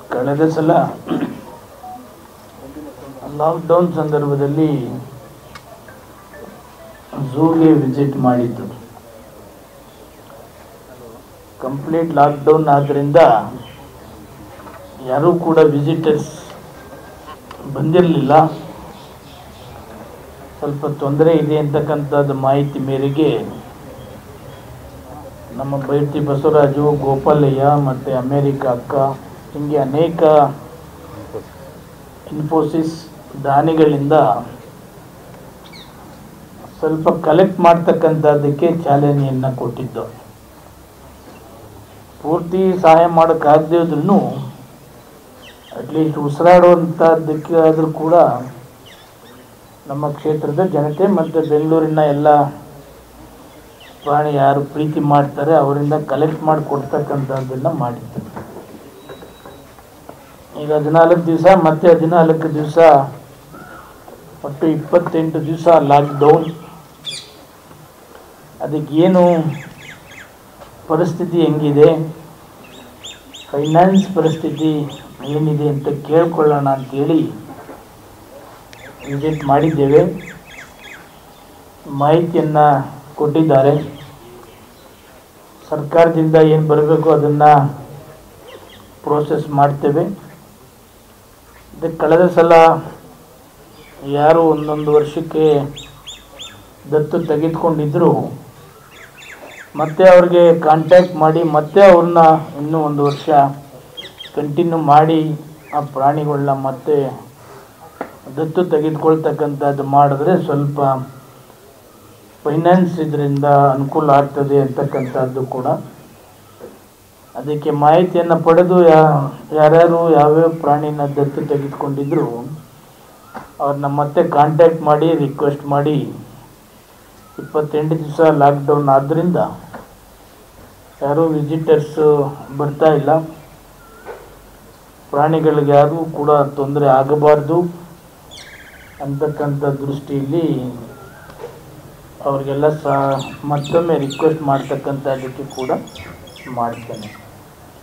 ಕಳೆದ ಸಲ ಲಾಕ್ಡೌನ್ ಸಂದರ್ಭದಲ್ಲಿ ಝೂಗೆ ವಿಸಿಟ್ ಮಾಡಿದ್ದು ಕಂಪ್ಲೀಟ್ ಲಾಕ್ಡೌನ್ ಆದ್ದರಿಂದ ಯಾರೂ ಕೂಡ ವಿಸಿಟರ್ಸ್ ಬಂದಿರಲಿಲ್ಲ ಸ್ವಲ್ಪ ತೊಂದರೆ ಇದೆ ಅಂತಕ್ಕಂಥದ್ದು ಮಾಹಿತಿ ಮೇರೆಗೆ ನಮ್ಮ ಬೈರ್ತಿ ಬಸವರಾಜು ಗೋಪಾಲಯ್ಯ ಮತ್ತು ಅಮೇರಿಕ ಅಕ್ಕ ಹೀಗೆ ಅನೇಕ ಇನ್ಫೋಸಿಸ್ ದಾನಿಗಳಿಂದ ಸ್ವಲ್ಪ ಕಲೆಕ್ಟ್ ಮಾಡ್ತಕ್ಕಂಥದ್ದಕ್ಕೆ ಚಾಲನೆಯನ್ನು ಕೊಟ್ಟಿದ್ದು ಪೂರ್ತಿ ಸಹಾಯ ಮಾಡೋಕ್ಕಾಗದೇ ಇದ್ರೂ ಅಟ್ಲೀಸ್ಟ್ ಉಸಿರಾಡುವಂಥದ್ದಕ್ಕೆ ಆದರೂ ಕೂಡ ನಮ್ಮ ಕ್ಷೇತ್ರದ ಜನತೆ ಮತ್ತು ಬೆಂಗಳೂರಿನ ಎಲ್ಲ ಪ್ರಾಣಿ ಯಾರು ಪ್ರೀತಿ ಮಾಡ್ತಾರೆ ಅವರಿಂದ ಕಲೆಕ್ಟ್ ಮಾಡಿ ಕೊಡ್ತಕ್ಕಂಥದ್ದನ್ನು ಮಾಡಿತ್ತು ಈಗ ಹದಿನಾಲ್ಕು ದಿವಸ ಮತ್ತೆ ಹದಿನಾಲ್ಕು ದಿವಸ ಒಟ್ಟು ಇಪ್ಪತ್ತೆಂಟು ದಿವಸ ಲಾಕ್ಡೌನ್ ಅದಕ್ಕೇನು ಪರಿಸ್ಥಿತಿ ಹೆಂಗಿದೆ ಫೈನಾನ್ಸ್ ಪರಿಸ್ಥಿತಿ ಏನಿದೆ ಅಂತ ಕೇಳ್ಕೊಳ್ಳೋಣ ಅಂತೇಳಿ ವಿಸಿಟ್ ಮಾಡಿದ್ದೇವೆ ಮಾಹಿತಿಯನ್ನು ಕೊಟ್ಟಿದ್ದಾರೆ ಸರ್ಕಾರದಿಂದ ಏನು ಬರಬೇಕು ಅದನ್ನು ಪ್ರೋಸೆಸ್ ಮಾಡ್ತೇವೆ ಇದಕ್ಕೆ ಕಳೆದ ಸಲ ಯಾರು ಒಂದೊಂದು ವರ್ಷಕ್ಕೆ ದತ್ತು ತೆಗೆದುಕೊಂಡಿದ್ರು ಮತ್ತೆ ಅವ್ರಿಗೆ ಕಾಂಟ್ಯಾಕ್ಟ್ ಮಾಡಿ ಮತ್ತೆ ಅವ್ರನ್ನ ಇನ್ನೂ ಒಂದು ವರ್ಷ ಕಂಟಿನ್ಯೂ ಮಾಡಿ ಆ ಪ್ರಾಣಿಗಳನ್ನ ಮತ್ತೆ ದತ್ತು ತೆಗೆದುಕೊಳ್ತಕ್ಕಂಥದ್ದು ಮಾಡಿದ್ರೆ ಸ್ವಲ್ಪ ಫೈನಾನ್ಸ್ ಇದರಿಂದ ಅನುಕೂಲ ಆಗ್ತದೆ ಅಂತಕ್ಕಂಥದ್ದು ಕೂಡ ಅದಕ್ಕೆ ಮಾಹಿತಿಯನ್ನು ಪಡೆದು ಯಾ ಯಾರ್ಯಾರು ಯಾವ್ಯಾವ ಪ್ರಾಣಿನ ದತ್ತು ತೆಗೆದುಕೊಂಡಿದ್ರು ಅವ್ರನ್ನ ಮತ್ತೆ ಕಾಂಟ್ಯಾಕ್ಟ್ ಮಾಡಿ ರಿಕ್ವೆಸ್ಟ್ ಮಾಡಿ ಇಪ್ಪತ್ತೆಂಟು ದಿವಸ ಲಾಕ್ಡೌನ್ ಆದ್ದರಿಂದ ಯಾರೂ ವಿಸಿಟರ್ಸು ಬರ್ತಾ ಇಲ್ಲ ಪ್ರಾಣಿಗಳಿಗೆ ಯಾರೂ ಕೂಡ ತೊಂದರೆ ಆಗಬಾರ್ದು ಅಂತಕ್ಕಂಥ ದೃಷ್ಟಿಯಲ್ಲಿ ಅವ್ರಿಗೆಲ್ಲ ಸಹ ಮತ್ತೊಮ್ಮೆ ರಿಕ್ವೆಸ್ಟ್ ಮಾಡ್ತಕ್ಕಂಥದ್ದಕ್ಕೆ ಕೂಡ ಮಾಡ್ತೇನೆ